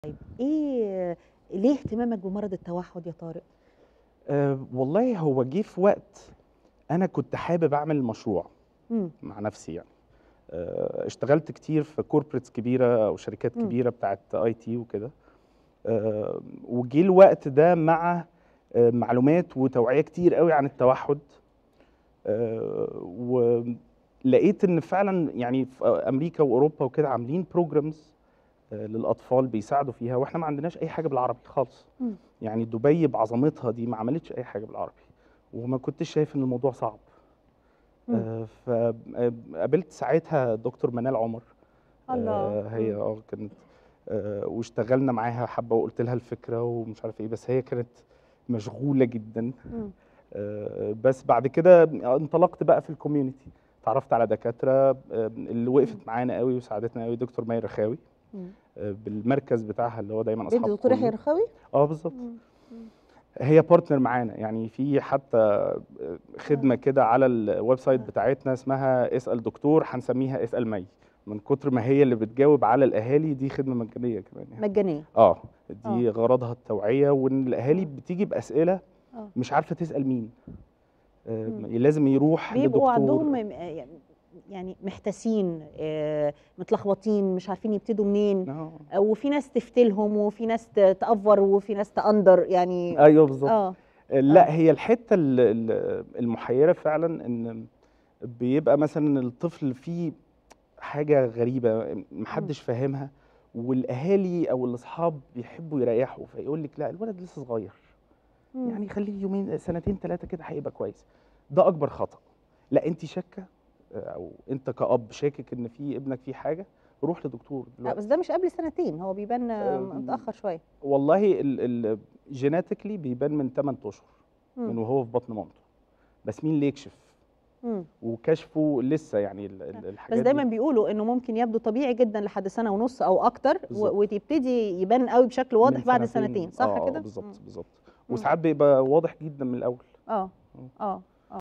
طيب إيه ليه اهتمامك بمرض التوحد يا طارق؟ أه والله هو جه في وقت انا كنت حابب اعمل مشروع إمم. مع نفسي يعني أه اشتغلت كتير في كوربريتس كبيره او شركات إمم. كبيره بتاعت اي تي وكده أه وجه الوقت ده مع أه معلومات وتوعيه كتير قوي عن التوحد أه ولقيت ان فعلا يعني في امريكا واوروبا وكده عاملين بروجرامز للاطفال بيساعدوا فيها واحنا ما عندناش اي حاجه بالعربي خالص إمم. يعني دبي بعظمتها دي ما عملتش اي حاجه بالعربي وما كنتش شايف ان الموضوع صعب إمم. آه، فقابلت ساعتها دكتور منال عمر الله. آه، هي إمم. اه كانت آه، واشتغلنا معاها حبه وقلت لها الفكره ومش عارف ايه بس هي كانت مشغوله جدا إمم. آه، بس بعد كده انطلقت بقى في الكوميونتي تعرفت على دكاتره آه، اللي وقفت معانا قوي وساعدتنا قوي دكتور ماهر رخاوي إمم. آه، بالمركز بتاعها اللي هو دايما بنت اصحاب دكتور يحيى كله. رخاوي؟ اه بالظبط إمم. إمم. هي بارتنر معانا يعني في حتى خدمه كده على الويب سايت آه. بتاعتنا اسمها اسال دكتور هنسميها اسال مي من كتر ما هي اللي بتجاوب على الاهالي دي خدمه مجانيه كمان يعني مجانية. اه دي غرضها التوعيه وان الاهالي آه. بتيجي باسئله آه. مش عارفه تسال مين آه إمم. لازم يروح بيبقوا لدكتور عندهم م يعني يعني محتاسين آآ، متلخبطين مش عارفين يبتدوا منين اه آه، وفي ناس تفتلهم وفي ناس ت تأفور وفي ناس تأندر يعني ايوه بالظبط آه. لا آه. هي الحته ال- ال- المحيره فعلا ان بيبقى مثلا الطفل فيه حاجه غريبه إمم. محدش فاهمها والاهالي او الاصحاب بيحبوا يريحوا فيقول لك لا الولد لسه صغير إمم. يعني خليه يومين سنتين ثلاثه كده هيبقى كويس ده اكبر خطا لا انت شاكه او انت كاب شاكك ان في ابنك فيه حاجه روح لدكتور لأ دلوقتي بس ده مش قبل سنتين هو بيبان آمم، متأخر شوية. والله جيناتيكلي بيبان من 8 اشهر من إمم. وهو في بطن مامته بس مين اللي يكشف إمم. وكشفه لسه يعني ال- ال- بس الحاجات دايما دي بيقولوا انه ممكن يبدو طبيعي جدا لحد سنه ونص او اكتر و- بالظبط. وتبتدي يبان قوي بشكل واضح من بعد سنتين. سنتين صح اه كده بالظبط مم. بالظبط مم. وساعات بيبقى واضح جدا من الاول اه مم. اه